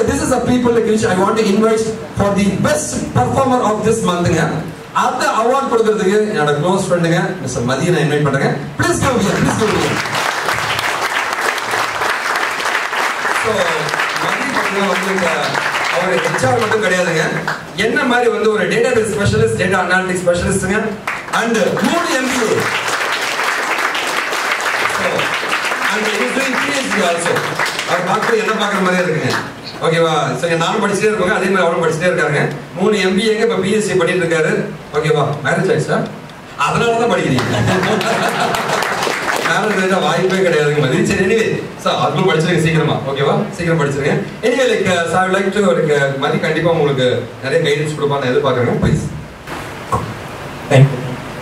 this is the people like which I want to invite for the best performer of this monthங்க அந்த award கொடுக்கிறதுக்கு என்னோட close ஃப்ரெண்டுங்க mister மதியை நான் invite பண்றேங்க please go here please go here so Mathi பார்த்தீங்கன்னா உங்களுக்கு அவர் ஹெச்ஆர் மட்டும் கிடையாதுங்க என்ன மாதிரி வந்து ஒரு டேட்டாபேஸ் ஸ்பெஷலிஸ்ட் டேட்டா அனாலிட்டிக்ஸ் ஸ்பெஷலிஸ்ட்டுங்க அண்ட் மூணு MBA and is doing PhD also அவர் பார்க்குறது என்ன பார்க்குற மாதிரியே இருக்குங்க ஓகேவா சரி நானும் படிச்சுட்டே இருப்பாங்க அதே மாதிரி அவரும் படிச்சுட்டே இருக்காங்க மூணு எம்பிஏங்க இப்போ பிஎஸ்சி பண்ணிட்டு இருக்காரு ஓகேவா மேரேஜ் ஆயிடுச்சா அதனால தான் படிக்கிறீங்க மேரேஜ் ஆயிட்டா வாய்ப்பே கிடையாதுங்க மாதிரி சரி எனிவே சார் அதுவும் படிச்சிருங்க சீக்கிரமா ஓகேவா சீக்கிரம் படிச்சிருங்க anyway like sir like to like மாதிரி கண்டிப்பா உங்களுக்கு நிறைய கைடன்ஸ் கொடுப்பான்னு எதிர்பார்க்குறேங்க ப்ளீஸ் தேங்க்யூ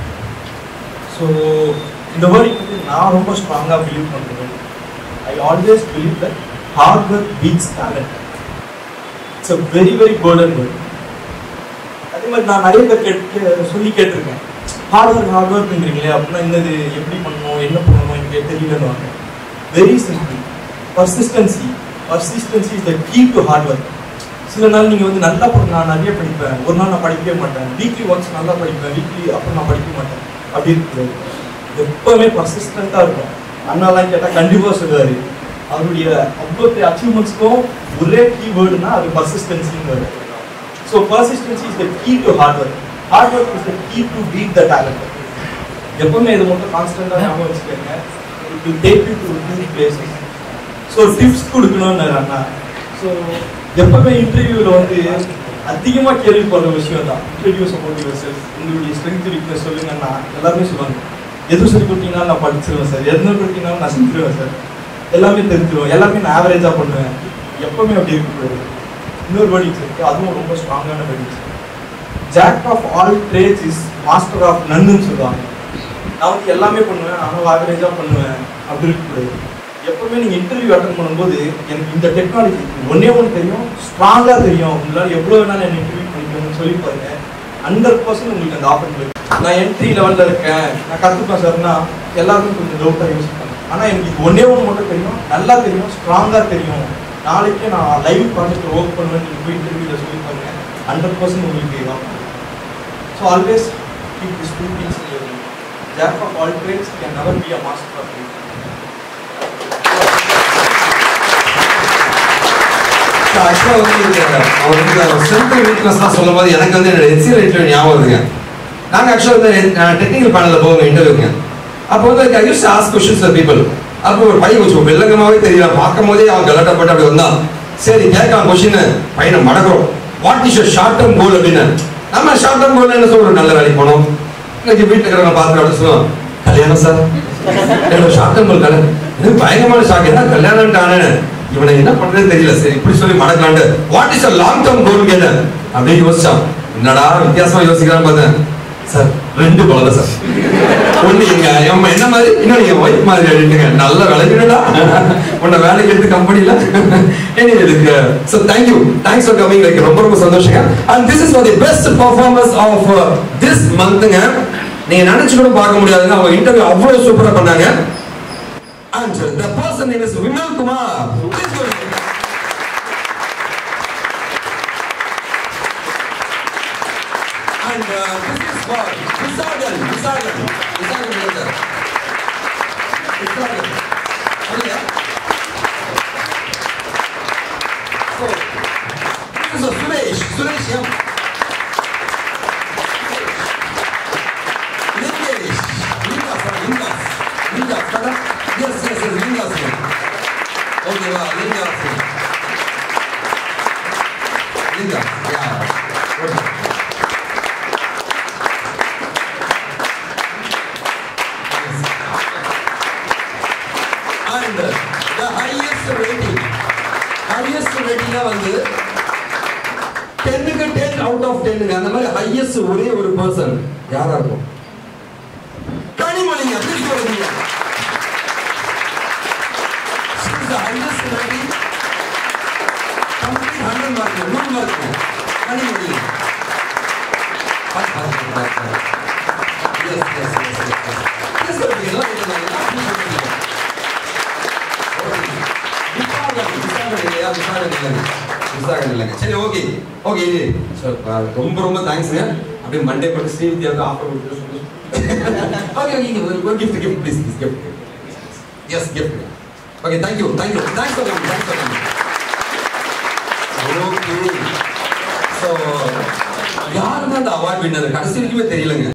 ஸோ இந்த வேர்டிங் வந்து நான் ரொம்ப ஸ்ட்ராங்காக பிலீவ் பண்ணுறேன் I always believe that hard work beats talent it's a very very golden word அதே மாதிரி நான் நிறைய பேர் கேட்டு சொல்லி கேட்டிருக்கேன் ஹார்ட் ஒர்க் ஹார்ட் ஒர்க்ன்றீங்களே அப்படின்னா என்னது எப்படி பண்ணணும் என்ன பண்ணணும் எனக்கு தெரியலன்னு very simple persistency persistency is the key to hard work சில நாள் நீங்கள் வந்து நல்லா படி நான் நிறைய படிப்பேன் ஒரு நாள் நான் படிக்கவே மாட்டேன் வீக்லி ஒன்ஸ் நல்லா படிப்பேன் வீக்லி அப்புறம் நான் படிக்க மாட்டேன் அப்படி இருக்குது எப்பவுமே பர்சிஸ்டண்ட்டாக இருக்கும் அண்ணாலாம் கேட்டால் கண்டிப்பாக சொல்லுவார் அவருடைய அவ்வளோ அச்சீவ்மெண்ட்ஸ்க்கும் ஒரே கீ வேர்டுனா அது பர்சிஸ்டன்சின்னு வரும் so persistency is the key to hard work hard work is the key to beat the talent எப்பவுமே இது மட்டும் கான்ஸ்டன்டாக ஞாபகம் வச்சுக்கோங்க it will take you to new places so tips கொடுக்கணும்னு அண்ணா ஸோ எப்பவுமே இன்டர்வியூவில் வந்து அதிகமாக கேள்விப்படுற விஷயம் தான் இன்ட்ரடியூஸ் அபவுட் யுவர் செல்ஃப் உங்களுடைய ஸ்ட்ரென்த் வீக்னஸ் சொல்லுங்கன்னா எல்லாருமே சொல்லுவாங்க எது சொல்லி கொடுத்தீங்கன்னா நான் படிச்சிருவேன் சார் எது கொடுத்தீங்கன்னாலும் நான் செஞ்சிருவேன் சார் எல்லாமே தெரிஞ்சிருவேன் எல்லாமே நான் ஆவரேஜாக பண்ணுவேன் எப்பவுமே அப்படி இருக்கக்கூடாது இன்னொரு வேர்டிங்ஸ் இருக்கு அதுவும் ரொம்ப ஸ்ட்ராங்கான wordings jack of all trades is master of நன்னுன்னு சொல்லுவாங்க நான் வந்து எல்லாமே பண்ணுவேன் ஆனால் ஆவரேஜாக பண்ணுவேன் அப்படி இருக்கக்கூடாது எப்பவுமே நீங்கள் இன்டர்வியூ அட்டன் பண்ணும்போது எனக்கு இந்த டெக்னாலஜி ஒன்றே ஒன்று தெரியும் ஸ்ட்ராங்காக தெரியும் உங்களால் எவ்வளோ வேணாலும் என்ன இன்டர்வியூ பண்ணிக்கணும்னு சொல்லி பாருங்க ஹண்ட்ரட் பர்சன்ட் உங்களுக்கு அந்த ஆப்பர்ச்சுனிட்டி நான் என்ட்ரி லெவலில் இருக்கேன் நான் கற்றுப்பேன் சார்னா எல்லாருமே கொஞ்சம் டவுட்டாக யோசிப்பாங்க ஆனால் எனக்கு இது ஒன்றே ஒன்று மட்டும் தெரியும் நல்லா தெரியும் ஸ்ட்ராங்காக தெரியும் நாளைக்கே நான் லைவ் ப்ராஜெக்ட் ஒர்க் பண்ணுவேன் நீங்கள் போய் இன்டர்வியூவில் சொல்லி பாருங்க ஹண்ட்ரட் பர்சன்ட் உங்களுக்கு so always keep this two things jack of all trades can never be a master of ஆக்சுவலாக வந்து இது அவர் வந்து ஸ்ட்ரென்த் வீக்னஸ்லாம் சொல்லும் போது எனக்கு வந்து என்னோட ஹெச்சிஎல் இன்டர்வியூ ஞாபகம் வருதுங்க நாங்கள் ஆக்சுவலாக வந்து டெக்னிக்கல் பேனலில் போவோம் இன்டர்வியூங்க அப்போ வந்து I use ask questions people அப்போ ஒரு பையன் கொஞ்சம் வெள்ளங்கமாவே தெரியல பார்க்கும் போதே அவன் கலட்டப்பட்டு அப்படி வந்தான் சரி கேட்கலாம் கொஷின் பையனை மடக்கிறோம் what is your short term goal அப்படின்னு நம்ம ஷார்ட் டேர்ம் கோல் என்ன சொல்றோம் நல்ல வேலைக்கு போனோம் இன்னைக்கு வீட்டில் இருக்கிறவங்க பார்த்துட்டு அப்படி சொல்லுவோம் கல்யாணம் சார் என்னோட ஷார்ட் டேர்ம் கோல் கல்யாணம் இது பயங்கரமான ஷாக் என்ன கல்யாணம் ஆனேன் இவனை என்ன பண்றதுன்னு தெரியல சரி இப்படி சொல்லி மடக்கலான்ட்டு what is a long term goal கேட்டேன் அப்படியே யோசிச்சான் என்னடா வித்தியாசமா யோசிக்கிறான்னு பார்த்தேன் சார் ரெண்டு குழந்தை சார் ஒண்ணு எங்க அம்மா என்ன மாதிரி இன்னொன்னு என் ஒய்ஃப் மாதிரி அப்படின்னுங்க நல்ல விளையாடுடா உன்னை வேலைக்கு எடுத்து கம்பெனில எனி இதுக்கு so thank you thanks for coming like ரொம்ப ரொம்ப சந்தோஷங்க and this is for the best performance of this மந்த்துங்க நீங்க நினைச்சு கூட பார்க்க முடியாதுங்க அவங்க இன்டர்வியூ அவ்வளவு சூப்பரா பண்ணாங்க and the person name is Vimal Kumar Please go ahead. And uh, this is for Visagan, Visagan, Visagan brother. Visagan. Okay. So, this is a Suresh, Suresh, yeah. Lingesh, Lingas, uh, Lingas, Lingas, kada? Yes, yes, yes, Lingas. yeah. Okay, wow, Lingas. yeah. Lingas, yeah. Okay. and the highest rating highest rating வந்து 10 க்கு 10 out of 10 அந்த மாதிரி highest ஒரே ஒரு person யாரா இருக்கும் கனிமொழிங்க please go with me. She is the highest rating complete 100 mark 100 mark Kanimozhi பாத்து, பாத்து, பாத்து, பாத்து. Yes, yes, yes, yes, yes. Please go with me. எல்லாம் கேட்டுக்கோங்க. எல்லாம் please go with me. விசாரணை விசாரணை இல்லையா விசாரணை இல்லை மிஸ் ஆகிறது இல்லைங்க சரி ஓகே ஓகே இது சார் ரொம்ப ரொம்ப தேங்க்ஸ்ங்க அப்படியே மண்டே பட்டு ஸ்ரீவித்யாவுக்கு ஆஃபர் கொடுத்து சொல்லி okay okay gift gift please please gift yes gift okay thank you thank you thanks for coming thanks for coming okay so யாருமே அந்த அவார்ட் வின்னர் கடைசி வரைக்குமே தெரியலங்க